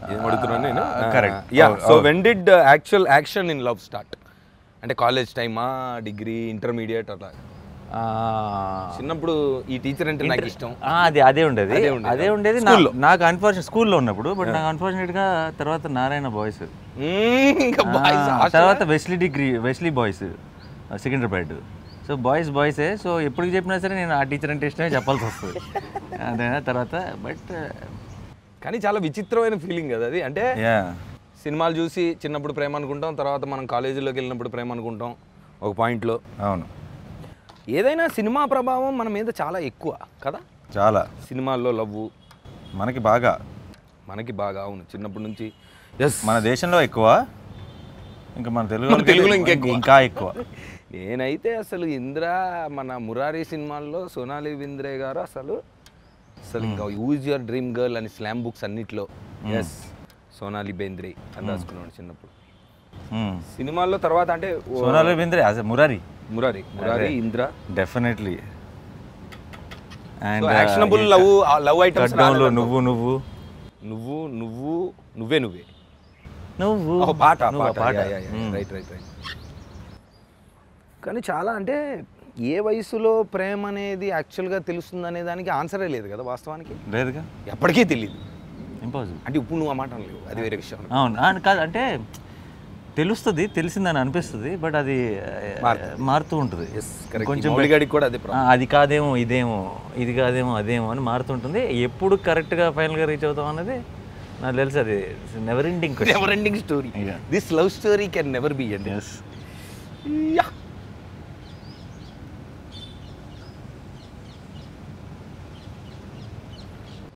ఏం అడుగుతున్నాను నేను correct. Yeah Oh, so oh. When did actual action in love start అంటే కాలేజ్ టైమా డిగ్రీ ఇంటర్మీడియట్ అట్లా ఆ, చిన్నప్పుడు ఈ టీచర్ అంటే నాకు ఇష్టం ఆ, అది అదే ఉండేది అదే ఉండేది. అదే ఉండేది నా- స్కూల్లో. నాకు అన్ఫార్చునేట్ స్కూల్లో ఉన్నప్పుడు బట్ నాకు అన్ఫార్చునేట్గా తర్వాత నారాయణ బాయ్స్ మ్మ్, ఇంకా boys hostel తర్వాత Wesley degree Wesley boys Secunderabad so boys బాయ్సే సో ఎప్పటికి చెప్పినా సరే నేను ఆ టీచర్ అంటే ఇష్టమే చెప్పాల్సి వస్తుంది అదే తర్వాత బట్ కానీ చాలా విచిత్రమైన ఫీలింగ్ కదా అది అంటే యా సినిమాలు చూసి చిన్నప్పుడు ప్రేమ అనుకుంటాం తర్వాత మనం కాలేజీలోకి వెళ్ళినప్పుడు ప్రేమ అనుకుంటాం ఒక పాయింట్లో అవును ఏదైనా సినిమా ప్రభావం మన మీద చాలా ఎక్కువ కదా చాలా సినిమాల్లో లవ్ మనకి బాగా మనకి బాగా అవును చిన్నప్పటి నుంచి ఎస్ మన దేశంలో ఎక్కువ ఇంకా మన తెలుగు మన తెలుగులో ఇంకా ఎక్కువ. ఇంకా ఎక్కువ నేనైతే అసలు ఇంద్ర మన మురారి సినిమాల్లో సోనాలి బింద్రే గారు అసలు అసలు ఇంకా యూజ్ యువర్ డ్రీమ్ గర్ల్ అని స్లామ్ బుక్స్ అన్నిట్లో ఎస్ సోనాలి బేంద్రే అని రాసుకున్నాడు చిన్నప్పుడు మ్మ్. సినిమాల్లో తర్వాత అంటే ఓ- సోనాలి బింద్రే అదే Murari Murari Murari Indra definitely and actionable love love items కడ్డంలో నువ్వు నువ్వు నువ్వు నువ్వు నువ్వే నువ్వే నువ్వు ఓ, పాట నువ్వు, పాట పాట రైట్ రైట్ రైట్ కానీ చాలా అంటే ఏ వయసులో ప్రేమ అనేది యాక్చువల్గా తెలుస్తుంది అనే దానికి ఆన్సరే లేదు కదా వాస్తవానికి లేదుగా ఎప్పటికీ తెలియదు ఇంపాసిబుల్ అంటే ఇప్పుడు నువ్వు ఆ మాట అనలేవు అది వేరే విషయం అవును ఆ, కాదు అంటే తెలుస్తుంది తెలిసిందని అనిపిస్తుంది బట్ అది ఆ, మారుతుంది. మారుతూ ఉంటుంది కొంచెం కొంచెం మౌలిగాడికి కూడా అదే ఆ, అది కాదేమో ఇదేమో ఇది కాదేమో అదేమో అని మారుతుంటుంది ఎప్పుడు కరెక్ట్గా ఫైనల్గా రీచ్ అవుతాం అన్నది నాకు తెలుసు అది never ending never ending story Yeah. This love story can never be end yes yeah